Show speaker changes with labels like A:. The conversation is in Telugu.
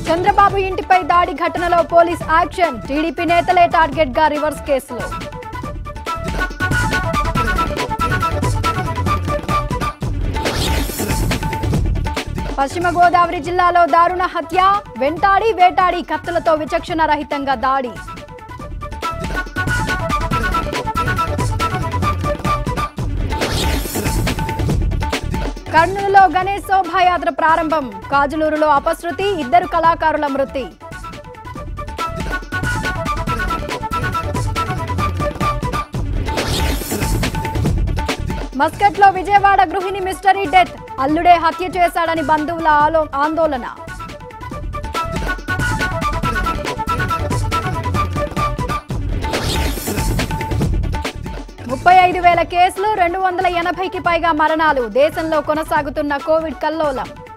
A: చంద్రబాబు ఇంటిపై దాడి ఘటనలో పోలీస్ యాక్షన్ టీడీపీ నేతలే టార్గెట్ గా రివర్స్ కేసులో పశ్చిమ గోదావరి జిల్లాలో దారుణ హత్య వెంటాడి వేటాడి కత్తులతో విచక్షణ రహితంగా దాడి కర్నూలులో గణేష్ శోభాయాత్ర ప్రారంభం కాజులూరులో అపశృతి ఇద్దరు కళాకారుల మృతి మస్కట్లో విజయవాడ గృహిణి మిస్టరీ డెత్ అల్లుడే హత్య చేశాడని బంధువుల ఆలో ఆందోళన ముప్పై ఐదు వేల కేసులు రెండు వందల ఎనభైకి పైగా మరణాలు దేశంలో కొనసాగుతున్న కోవిడ్ కల్లోలం